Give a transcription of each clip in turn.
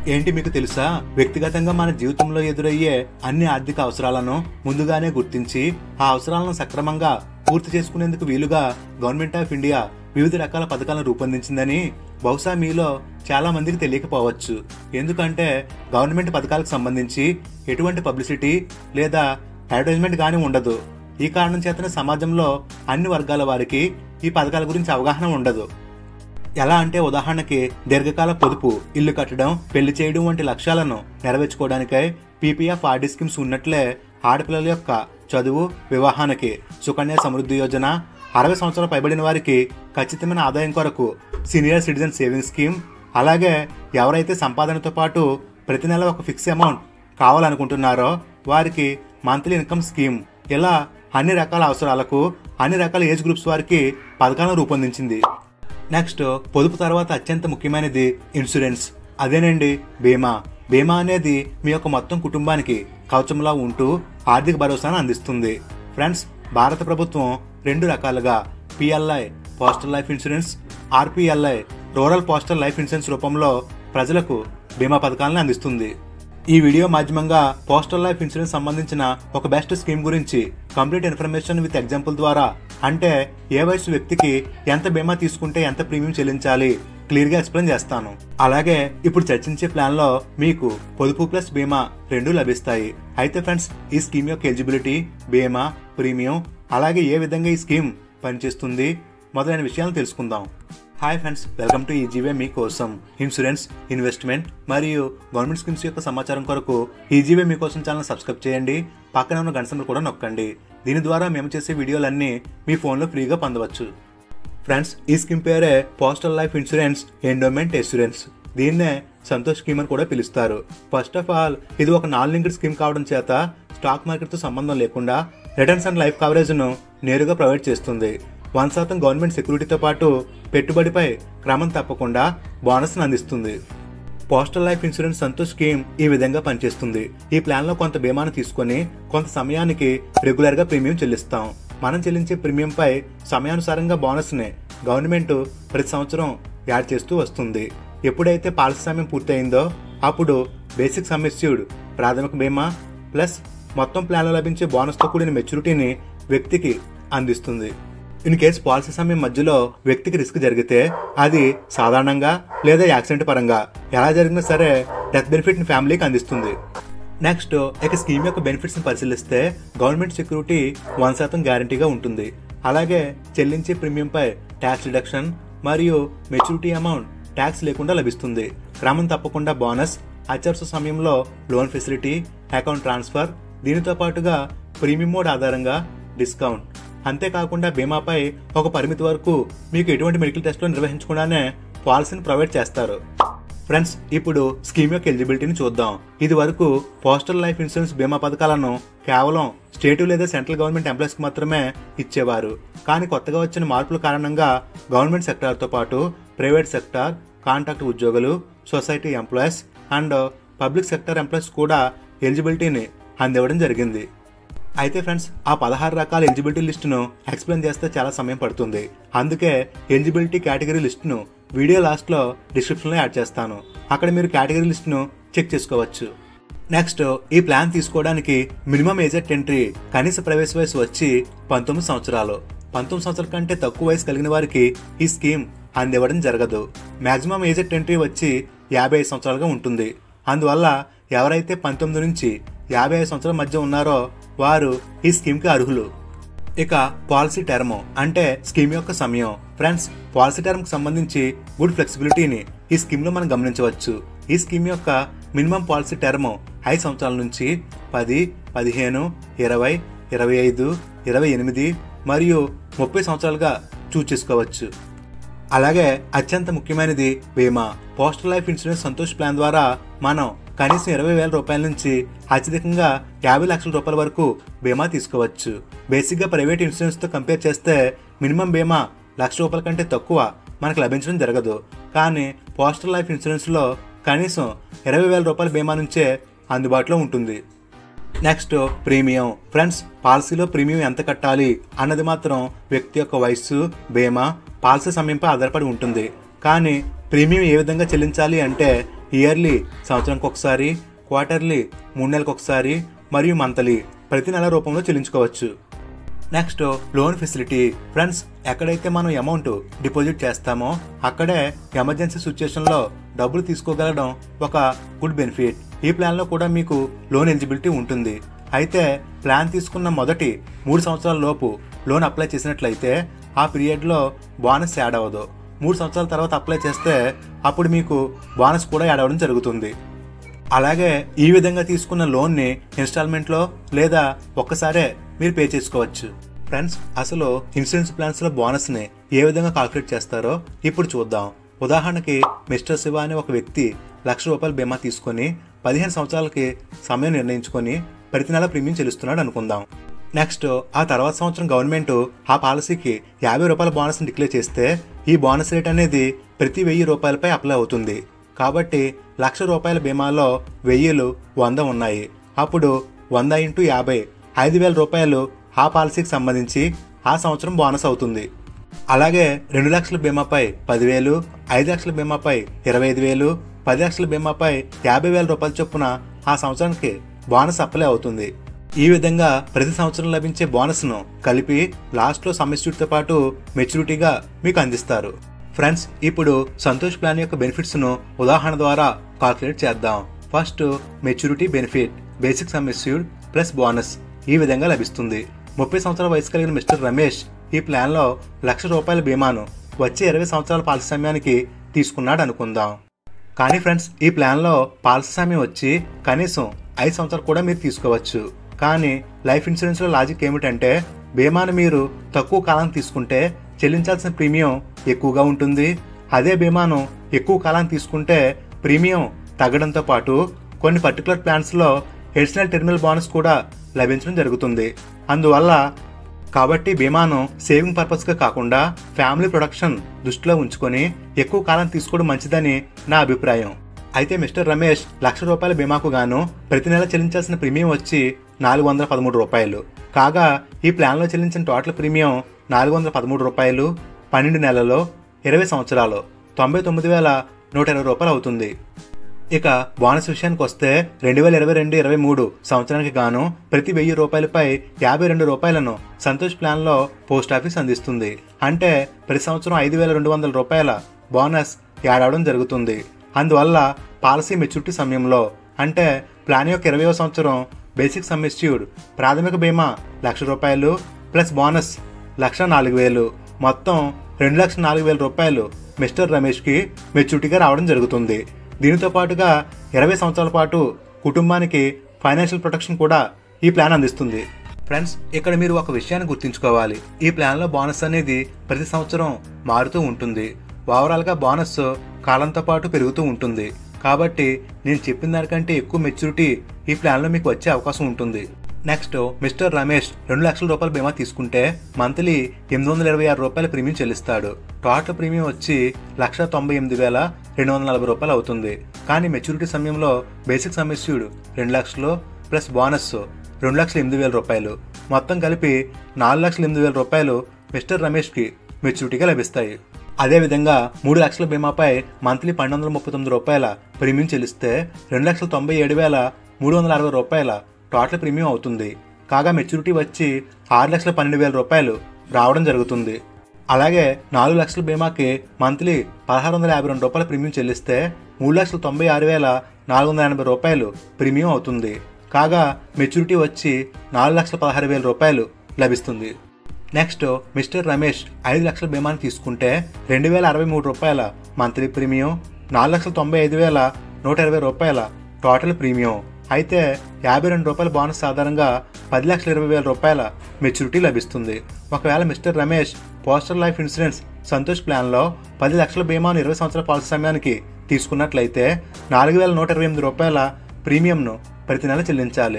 ఏంటి మీకు తెలుసా వ్యక్తిగతంగా మన జీవితంలో ఎదురయ్యే అన్ని ఆర్థిక అవసరాలను ముందుగానే గుర్తించి ఆ అవసరాలను సక్రమంగా పూర్తి చేసుకునేందుకు వీలుగా గవర్నమెంట్ ఆఫ్ ఇండియా వివిధ రకాల పథకాలను రూపొందించిందని బహుశా మీలో చాలా మందికి తెలియకపోవచ్చు ఎందుకంటే గవర్నమెంట్ పథకాలకు సంబంధించి ఎటువంటి పబ్లిసిటీ లేదా అడ్వర్టైజ్మెంట్ కానీ ఉండదు ఈ కారణం చేతనే సమాజంలో అన్ని వర్గాల వారికి ఈ పథకాల గురించి అవగాహన ఉండదు ఎలా అంటే ఉదాహరణకి దీర్ఘకాల పొదుపు ఇల్లు కట్టడం పెళ్లి చేయడం వంటి లక్ష్యాలను నెరవేర్చుకోవడానికై పీపీఎఫ్ ఆర్డీ స్కీమ్స్ ఉన్నట్లే ఆడపిల్లల యొక్క చదువు వివాహానికి సుకన్య సమృద్ధి యోజన అరవై సంవత్సరాలు పైబడిన వారికి ఖచ్చితమైన ఆదాయం కొరకు సీనియర్ సిటిజన్ సేవింగ్ స్కీమ్ అలాగే ఎవరైతే సంపాదనతో పాటు ప్రతి నెల ఒక ఫిక్స్ అమౌంట్ కావాలనుకుంటున్నారో వారికి మంత్లీ ఇన్కమ్ స్కీమ్ ఇలా అన్ని రకాల అవసరాలకు అన్ని రకాల ఏజ్ గ్రూప్స్ వారికి పథకాలను రూపొందించింది నెక్స్ట్ పొదుపు తర్వాత అత్యంత ముఖ్యమైనది ఇన్సూరెన్స్ అదేనండి బీమా బీమా అనేది మీ యొక్క మొత్తం కుటుంబానికి కవచంలా ఉంటూ ఆర్థిక భరోసాను అందిస్తుంది ఫ్రెండ్స్ భారత ప్రభుత్వం రెండు రకాలుగా PLI postal life insurance RPLI rural postal life insurance రూపంలో ప్రజలకు బీమా పథకాలను అందిస్తుంది ఈ వీడియో మాధ్యమంగా పోస్టల్ లైఫ్ ఇన్సూరెన్స్ సంబంధించిన ఒక బెస్ట్ స్కీమ్ గురించి కంప్లీట్ ఇన్ఫర్మేషన్ విత్ ఎగ్జాంపుల్ ద్వారా అంటే ఏ వయసు వ్యక్తికి ఎంత బీమా తీసుకుంటే ఎంత ప్రీమియం చెల్లించాలి క్లియర్ గా ఎక్స్ప్లెయిన్ చేస్తాను అలాగే ఇప్పుడు చర్చించే ప్లాన్ లో మీకు పొదుపు ప్లస్ బీమా రెండు లభిస్తాయి అయితే ఫ్రెండ్స్ ఈ స్కీమ్ యొక్క ఎలిజిబిలిటీ బీమా ప్రీమియం అలాగే ఏ విధంగా ఈ స్కీమ్ పనిచేస్తుంది మొదలైన విషయాలను తెలుసుకుందాం hi friends welcome to easy way మీకోసం ఇన్సూరెన్స్ ఇన్వెస్ట్మెంట్ మరియు గవర్నమెంట్ స్కీమ్స్ యొక్క సమాచారం కొరకు ఈజీవే మీకోసం ఛానల్ సబ్స్క్రైబ్ చేయండి పక్కన ఉన్న గంట సింబల్ కూడా నొక్కండి దీని ద్వారా మేము చేసే వీడియోలన్నీ మీ ఫోన్లో ఫ్రీగా పొందవచ్చు ఫ్రెండ్స్ ఈ స్కీమ్ పేరే postal life insurance endowment insurance దీన్నే సంతోష్ స్కీమ్ అని కూడా పిలుస్తారు ఫస్ట్ ఆఫ్ ఆల్ ఇది ఒక నాన్ లింక్డ్ స్కీమ్ కావడం చేత స్టాక్ మార్కెట్తో సంబంధం లేకుండా రిటర్న్స్ అండ్ లైఫ్ కవరేజ్ను నేరుగా ప్రొవైడ్ చేస్తుంది వన్ శాతం గవర్నమెంట్ సెక్యూరిటీతో పాటు పెట్టుబడిపై క్రమం తప్పకుండా బోనస్ను అందిస్తుంది postal life insurance Santosh scheme ఈ విధంగా పనిచేస్తుంది ఈ ప్లాన్ లో కొంత బీమాను తీసుకొని కొంత సమయానికి రెగ్యులర్ గా ప్రీమియం చెల్లిస్తాం మనం చెల్లించే ప్రీమియంపై సమయానుసారంగా బోనస్ ని గవర్నమెంట్ ప్రతి సంవత్సరం యాడ్ చేస్తూ వస్తుంది ఎప్పుడైతే పాలసీ సమయం పూర్తయిందో అప్పుడు బేసిక్ సమ్మిస్యూడ్ ప్రాథమిక బీమా ప్లస్ మొత్తం ప్లాన్లో లభించే బోనస్తో కూడిన మెచ్యూరిటీని వ్యక్తికి అందిస్తుంది ఇన్ కేస్ పాలసీ సమయం మధ్యలో వ్యక్తికి రిస్క్ జరిగితే అది సాధారణంగా లేదా యాక్సిడెంట్ పరంగా ఎలా జరిగినా సరే డెత్ బెనిఫిట్ ని ఫ్యామిలీకి అందిస్తుంది నెక్స్ట్ ఇక స్కీమ్ యొక్క బెనిఫిట్స్ ని పరిశీలిస్తే గవర్నమెంట్ సెక్యూరిటీ వన్ శాతం గ్యారంటీగా ఉంటుంది అలాగే చెల్లించే ప్రీమియంపై ట్యాక్స్ రిడక్షన్ మరియు మెచ్యూరిటీ అమౌంట్ ట్యాక్స్ లేకుండా లభిస్తుంది క్రమం తప్పకుండా బోనస్ అత్యవసర సమయంలో లోన్ ఫెసిలిటీ అకౌంట్ ట్రాన్స్ఫర్ దీనితో పాటుగా ప్రీమియం మోడ్ ఆధారంగా డిస్కౌంట్ అంతేకాకుండా బీమాపై ఒక పరిమితి వరకు మీకు ఎటువంటి మెడికల్ టెస్టులు నిర్వహించకుండానే పాలసీని ప్రొవైడ్ చేస్తారు ఫ్రెండ్స్ ఇప్పుడు స్కీమ్ యొక్క ఎలిజిబిలిటీని చూద్దాం ఇది వరకు పోస్టల్ లైఫ్ ఇన్సూరెన్స్ బీమా పథకాలను కేవలం స్టేట్ లేదా సెంట్రల్ గవర్నమెంట్ ఎంప్లాయీస్కి మాత్రమే ఇచ్చేవారు కానీ కొత్తగా వచ్చిన మార్పుల కారణంగా గవర్నమెంట్ సెక్టార్తో పాటు ప్రైవేట్ సెక్టార్ కాంట్రాక్ట్ ఉద్యోగులు society employees and public sector employees కూడా ఎలిజిబిలిటీని అందివ్వడం జరిగింది అయితే ఫ్రెండ్స్ ఆ పదహారు రకాల ఎలిజిబిలిటీ లిస్టును ఎక్స్ప్లెయిన్ చేస్తే చాలా సమయం పడుతుంది అందుకే ఎలిజిబిలిటీ కేటగిరీ లిస్టును వీడియో లాస్ట్లో డిస్క్రిప్షన్లో యాడ్ చేస్తాను అక్కడ మీరు కేటగిరీ లిస్టును చెక్ చేసుకోవచ్చు నెక్స్ట్ ఈ ప్లాన్ తీసుకోవడానికి మినిమం ఏజెట్ ఎంట్రీ కనీస ప్రవేశ వయసు వచ్చి పంతొమ్మిది సంవత్సరాలు పంతొమ్మిది సంవత్సరాల కంటే తక్కువ వయసు కలిగిన వారికి ఈ స్కీమ్ అందివ్వడం జరగదు మాక్సిమం ఏజెట్ ఎంట్రీ వచ్చి యాభై ఐదు సంవత్సరాలుగా ఉంటుంది అందువల్ల ఎవరైతే పంతొమ్మిది నుంచి యాభై ఐదు సంవత్సరాల మధ్య ఉన్నారో వారు ఈ స్కీమ్కి అర్హులు ఇక పాలసీ టర్మ్ అంటే స్కీమ్ యొక్క సమయం ఫ్రెండ్స్ పాలసీ టర్మ్కి సంబంధించి గుడ్ ఫ్లెక్సిబిలిటీని ఈ స్కీమ్లో మనం గమనించవచ్చు ఈ స్కీమ్ యొక్క మినిమం పాలసీ టర్మ్ ఐదు సంవత్సరాల నుంచి పది పదిహేను ఇరవై ఇరవై ఐదు ఇరవై ఎనిమిది మరియు ముప్పై సంవత్సరాలుగా చూస్ చేసుకోవచ్చు అలాగే అత్యంత ముఖ్యమైనది బీమా postal life insurance Santosh plan ద్వారా మనం కనీసం ఇరవై వేల రూపాయల నుంచి అత్యధికంగా యాభై లక్షల రూపాయల వరకు బీమా తీసుకోవచ్చు బేసిక్గా ప్రైవేట్ ఇన్సూరెన్స్తో కంపేర్ చేస్తే మినిమం బీమా లక్ష రూపాయల కంటే తక్కువ మనకు లభించడం జరగదు కానీ పోస్టల్ లైఫ్ ఇన్సూరెన్స్లో కనీసం ఇరవై వేల రూపాయల బీమా నుంచే అందుబాటులో ఉంటుంది నెక్స్ట్ ప్రీమియం ఫ్రెండ్స్ పాలసీలో ప్రీమియం ఎంత కట్టాలి అన్నది మాత్రం వ్యక్తి యొక్క వయస్సు బీమా పాలసీ సమయంపై ఆధారపడి ఉంటుంది కానీ ప్రీమియం ఏ విధంగా చెల్లించాలి అంటే ఇయర్లీ సంవత్సరానికి ఒకసారి క్వార్టర్లీ మూడు నెలలకు ఒకసారి మరియు మంత్లీ ప్రతి నెల రూపంలో చెల్లించుకోవచ్చు నెక్స్ట్ లోన్ ఫెసిలిటీ ఫ్రెండ్స్ ఎక్కడైతే మనం అమౌంట్ డిపాజిట్ చేస్తామో అక్కడే ఎమర్జెన్సీ సిచ్యుయేషన్లో డబ్బులు తీసుకోగలడం ఒక గుడ్ బెనిఫిట్ ఈ ప్లాన్లో కూడా మీకు లోన్ ఎలిజిబిలిటీ ఉంటుంది అయితే ప్లాన్ తీసుకున్న మొదటి మూడు సంవత్సరాల లోపు లోన్ అప్లై చేసినట్లయితే ఆ పీరియడ్లో బోనస్ యాడ్ అవ్వదు మూడు సంవత్సరాల తర్వాత అప్లై చేస్తే అప్పుడు మీకు బోనస్ కూడా యాడ్ అవ్వడం జరుగుతుంది అలాగే ఈ విధంగా తీసుకున్న లోన్ని ఇన్స్టాల్మెంట్లో లేదా ఒక్కసారే మీరు పే చేసుకోవచ్చు ఫ్రెండ్స్ అసలు ఇన్సూరెన్స్ ప్లాన్స్లో బోనస్ని ఏ విధంగా కాల్కులేట్ చేస్తారో ఇప్పుడు చూద్దాం ఉదాహరణకి మిస్టర్ శివ అనే ఒక వ్యక్తి లక్ష రూపాయల బీమా తీసుకొని పదిహేను సంవత్సరాలకి సమయం నిర్ణయించుకొని ప్రతి నెల ప్రీమియం చెల్లిస్తున్నాడు అనుకుందాం నెక్స్ట్ ఆ తర్వాత సంవత్సరం గవర్నమెంట్ ఆ పాలసీకి యాభై రూపాయల బోనస్ డిక్లేర్ చేస్తే ఈ బోనస్ రేట్ అనేది ప్రతి వెయ్యి రూపాయలపై అప్లై అవుతుంది కాబట్టి లక్ష రూపాయల బీమాలో వెయ్యిలు వంద ఉన్నాయి అప్పుడు వంద ఇంటూ యాభై ఐదు వేల రూపాయలు ఆ పాలసీకి సంబంధించి ఆ సంవత్సరం బోనస్ అవుతుంది అలాగే రెండు లక్షల బీమాపై పదివేలు ఐదు లక్షల బీమాపై ఇరవై ఐదు వేలు పది లక్షల బీమాపై యాభై వేల రూపాయల చొప్పున ఆ సంవత్సరానికి బోనస్ అప్లై అవుతుంది ఈ విధంగా ప్రతి సంవత్సరం లభించే బోనస్ను కలిపి లాస్ట్లో సమ్మిస్ట్యూట్తో పాటు మెచ్యూరిటీగా మీకు అందిస్తారు ఫ్రెండ్స్ ఇప్పుడు సంతోష్ ప్లాన్ యొక్క బెనిఫిట్స్ను ఉదాహరణ ద్వారా కాల్కులేట్ చేద్దాం first maturity benefit basic sum assured plus bonus ఈ విధంగా లభిస్తుంది ముప్పై సంవత్సరాల వయసు కలిగిన మిస్టర్ రమేష్ ఈ ప్లాన్లో లక్ష రూపాయల బీమాను వచ్చే ఇరవై సంవత్సరాల పాలసీ సమయానికి తీసుకున్నాడు అనుకుందాం కానీ ఫ్రెండ్స్ ఈ ప్లాన్లో పాలసీ సమయం వచ్చి కనీసం ఐదు సంవత్సరాలు కూడా మీరు తీసుకోవచ్చు కానీ లైఫ్ ఇన్సూరెన్స్లో లాజిక్ ఏమిటంటే బీమాను మీరు తక్కువ కాలం తీసుకుంటే చెల్లించాల్సిన ప్రీమియం ఎక్కువగా ఉంటుంది అదే బీమాను ఎక్కువ కాలం తీసుకుంటే ప్రీమియం తగ్గడంతో పాటు కొన్ని పర్టికులర్ ప్లాన్స్లో ఎడిషనల్ టెర్మినల్ బోనస్ కూడా లభించడం జరుగుతుంది అందువల్ల కాబట్టి బీమాను సేవింగ్ పర్పస్గా కాకుండా ఫ్యామిలీ ప్రొడక్షన్ దృష్టిలో ఉంచుకొని ఎక్కువ కాలం తీసుకోవడం మంచిదని నా అభిప్రాయం అయితే మిస్టర్ రమేష్ లక్ష రూపాయల బీమాకు గాను ప్రతి నెల చెల్లించాల్సిన ప్రీమియం వచ్చి నాలుగు వందల పదమూడు రూపాయలు కాగా ఈ ప్లాన్లో చెల్లించిన టోటల్ ప్రీమియం నాలుగు వందల పదమూడు రూపాయలు పన్నెండు నెలల్లో ఇరవై సంవత్సరాలు తొంభై తొమ్మిది వేల నూట ఇరవై రూపాయలు అవుతుంది ఇక బోనస్ విషయానికి వస్తే రెండు వేల ఇరవై రెండు ఇరవై మూడు సంవత్సరానికి గాను ప్రతి వెయ్యి రూపాయలపై యాభై రెండు రూపాయలను సంతోష్ ప్లాన్లో పోస్ట్ ఆఫీస్ అందిస్తుంది అంటే ప్రతి సంవత్సరం ఐదు వేల రెండు వందల రూపాయల బోనస్ యాడ్ అవడం జరుగుతుంది అందువల్ల పాలసీ మెచ్యూరిటీ సమయంలో అంటే ప్లాన్ యొక్క ఇరవయో సంవత్సరం బేసిక్ సమ్మిస్ట్యూడ్ ప్రాథమిక బీమా లక్ష రూపాయలు ప్లస్ బోనస్ లక్ష నాలుగు వేలు మొత్తం రెండు లక్షల నాలుగు వేల రూపాయలు మిస్టర్ రమేష్కి మెచ్యూరిటీగా రావడం జరుగుతుంది దీనితో పాటుగా ఇరవై సంవత్సరాల పాటు కుటుంబానికి ఫైనాన్షియల్ ప్రొటెక్షన్ కూడా ఈ ప్లాన్ అందిస్తుంది ఫ్రెండ్స్ ఇక్కడ మీరు ఒక విషయాన్ని గుర్తుంచుకోవాలి ఈ ప్లాన్లో బోనస్ అనేది ప్రతి సంవత్సరం మారుతూ ఉంటుంది ఓవరాల్గా బోనస్ కాలంతో పాటు పెరుగుతూ ఉంటుంది కాబట్టి నేను చెప్పిన దానికంటే ఎక్కువ మెచ్యూరిటీ ఈ ప్లాన్లో మీకు వచ్చే అవకాశం ఉంటుంది నెక్స్ట్ మిస్టర్ రమేష్ రెండు లక్షల రూపాయల బీమా తీసుకుంటే మంత్లీ ఎనిమిది వందల ఇరవై ఆరు రూపాయల ప్రీమియం చెల్లిస్తాడు టోటల్ ప్రీమియం వచ్చి లక్ష తొంభై ఎనిమిది వేల రెండు వందల నలభై రూపాయలు అవుతుంది కానీ మెచ్యూరిటీ సమయంలో బేసిక్ సమ్మిస్యూడ్ రెండు లక్షలు ప్లస్ బోనస్ రెండు లక్షల ఎనిమిది వేల రూపాయలు మొత్తం కలిపి నాలుగు లక్షల ఎనిమిది వేల రూపాయలు మిస్టర్ రమేష్కి మెచ్యూరిటీగా లభిస్తాయి అదేవిధంగా మూడు లక్షల బీమాపై మంత్లీ పన్నెండు వందల ముప్పై తొమ్మిది రూపాయల ప్రీమియం చెల్లిస్తే రెండు లక్షల తొంభై ఏడు వేల మూడు వందల అరవై రూపాయల టోటల్ ప్రీమియం అవుతుంది కాగా మెచ్యూరిటీ వచ్చి ఆరు లక్షల పన్నెండు వేల రూపాయలు రావడం జరుగుతుంది అలాగే నాలుగు లక్షల బీమాకి మంత్లీ పదహారు వందల యాభై రెండు రూపాయల ప్రీమియం చెల్లిస్తే మూడు లక్షల తొంభై ఆరు వేల నాలుగు వందల ఎనభై రూపాయలు ప్రీమియం అవుతుంది కాగా మెచ్యూరిటీ వచ్చి నాలుగు లక్షల పదహారు వేల రూపాయలు లభిస్తుంది నెక్స్ట్ మిస్టర్ రమేష్ ఐదు లక్షల బీమాని తీసుకుంటే రెండు వేల అరవై మూడు రూపాయల మంత్లీ ప్రీమియం నాలుగు లక్షల తొంభై ఐదు వేల నూట ఇరవై రూపాయల టోటల్ ప్రీమియం అయితే యాభై రెండు రూపాయల బోనస్ ఆధారంగా పది లక్షల ఇరవై వేల రూపాయల మెచ్యూరిటీ లభిస్తుంది ఒకవేళ mister Ramesh postal life insurance Santosh ప్లాన్లో పది లక్షల బీమాను ఇరవై సంవత్సరాల పాలసీ సమయానికి తీసుకున్నట్లయితే నాలుగు వేల నూట ఇరవై ఎనిమిది రూపాయల ప్రీమియంను ప్రతి నెల చెల్లించాలి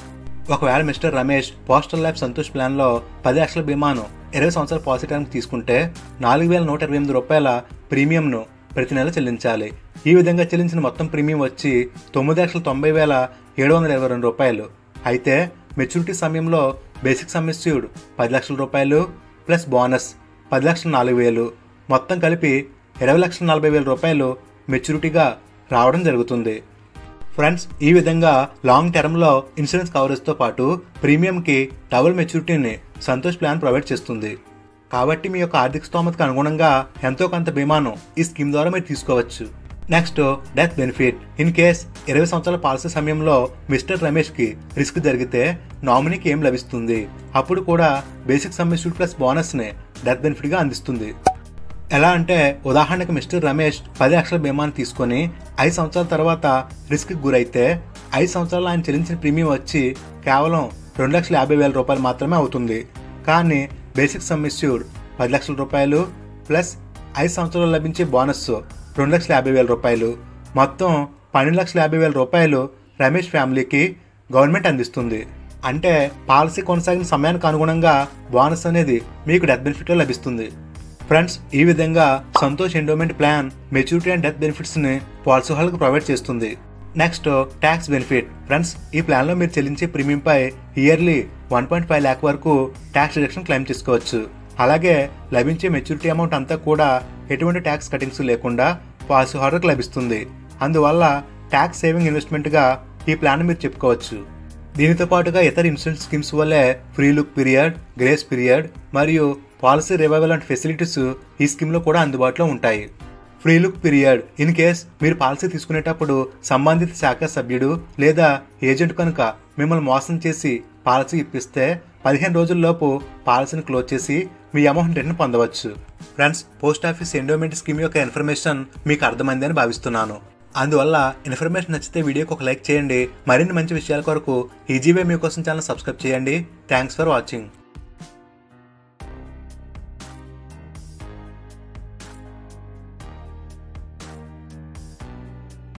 ఒకవేళ mister Ramesh postal life Santosh ప్లాన్లో పది లక్షల బీమాను ఇరవై సంవత్సరాల పాలసీ టైంకి తీసుకుంటే నాలుగు వేల నూట ఇరవై ఎనిమిది రూపాయల ప్రీమియంను ప్రతి నెల చెల్లించాలి ఈ విధంగా చెల్లించిన మొత్తం ప్రీమియం వచ్చి తొమ్మిది లక్షల తొంభై వేల ఏడు వందల ఇరవై రెండు రూపాయలు అయితే మెచ్యూరిటీ సమయంలో బేసిక్ సమ్మిస్యూడ్ పది లక్షల రూపాయలు ప్లస్ బోనస్ పది లక్షల నాలుగు వేలు మొత్తం కలిపి ఇరవై లక్షల నలభై వేల రూపాయలు మెచ్యూరిటీగా రావడం జరుగుతుంది ఫ్రెండ్స్ ఈ విధంగా లాంగ్ టర్మ్లో ఇన్సూరెన్స్ కవరేజ్తో పాటు ప్రీమియంకి డబుల్ మెచ్యూరిటీని సంతోష్ ప్లాన్ ప్రొవైడ్ చేస్తుంది కాబట్టి మీ యొక్క ఆర్థిక స్తోమతకు అనుగుణంగా ఎంతో కొంత బీమాను ఈ స్కీమ్ ద్వారా మీరు తీసుకోవచ్చు next death benefit in case ఇరవై సంవత్సరాల పాలసీ సమయంలో మిస్టర్ రమేష్కి రిస్క్ జరిగితే నామినీకి ఏం లభిస్తుంది అప్పుడు కూడా బేసిక్ సమ్మిస్యూడ్ ప్లస్ బోనస్ని డెత్ బెనిఫిట్గా అందిస్తుంది ఎలా అంటే ఉదాహరణకు మిస్టర్ రమేష్ పది లక్షల బీమాను తీసుకొని ఐదు సంవత్సరాల తర్వాత రిస్క్కి గురైతే ఐదు సంవత్సరాలు ఆయన చెల్లించిన ప్రీమియం వచ్చి కేవలం రెండు లక్షల యాభై వేల రూపాయలు మాత్రమే అవుతుంది కానీ బేసిక్ సమ్మిస్యూడ్ పది లక్షల రూపాయలు ప్లస్ ఐదు సంవత్సరాలు లభించే బోనస్ రెండు లక్షల యాభై వేల రూపాయలు మొత్తం పన్నెండు లక్షల యాభై వేల రూపాయలు రమేష్ ఫ్యామిలీకి గవర్నమెంట్ అందిస్తుంది అంటే పాలసీ కొనసాగిన సమయానికి అనుగుణంగా బోనస్ అనేది మీకు డెత్ బెనిఫిట్లో లభిస్తుంది ఫ్రెండ్స్ ఈ విధంగా Santosh endowment plan maturity and death benefits ని పాలసీ హోల్డర్కి ప్రొవైడ్ చేస్తుంది నెక్స్ట్ ట్యాక్స్ బెనిఫిట్ ఫ్రెండ్స్ ఈ ప్లాన్లో మీరు చెల్లించే ప్రీమియంపై yearly one point five lakh వరకు ట్యాక్స్ రిడక్షన్ క్లెయిమ్ చేసుకోవచ్చు అలాగే లభించే మెచ్యూరిటీ అమౌంట్ అంతా కూడా ఎటువంటి ట్యాక్స్ కటింగ్స్ లేకుండా పాలసీ హోల్డర్కి లభిస్తుంది అందువల్ల ట్యాక్స్ సేవింగ్ ఇన్వెస్ట్మెంట్గా ఈ ప్లాన్ మీరు చెప్పుకోవచ్చు దీనితో పాటుగా ఇతర ఇన్సూరెన్స్ స్కీమ్స్ వల్లే free look period grace period మరియు పాలసీ రివైవల్ అండ్ ఫెసిలిటీస్ ఈ స్కీమ్లో కూడా అందుబాటులో ఉంటాయి free look period in case మీరు పాలసీ తీసుకునేటప్పుడు సంబంధిత శాఖ సభ్యుడు లేదా ఏజెంట్ కనుక మిమ్మల్ని మోసం చేసి పాలసీ ఇప్పిస్తే పదిహేను రోజుల్లోపు పాలసీని క్లోజ్ చేసి మీ అమౌంట్ రిటర్న్ పొందవచ్చు friends post office endowment scheme యొక్క ఇన్ఫర్మేషన్ మీకు అర్థమైందని భావిస్తున్నాను అందువల్ల ఇన్ఫర్మేషన్ నచ్చితే వీడియోకి ఒక లైక్ చేయండి మరిన్ని మంచి విషయాల కొరకు ఈజీవే మీకోసం ఛానల్ సబ్స్క్రైబ్ చేయండి థ్యాంక్స్ ఫర్ వాచింగ్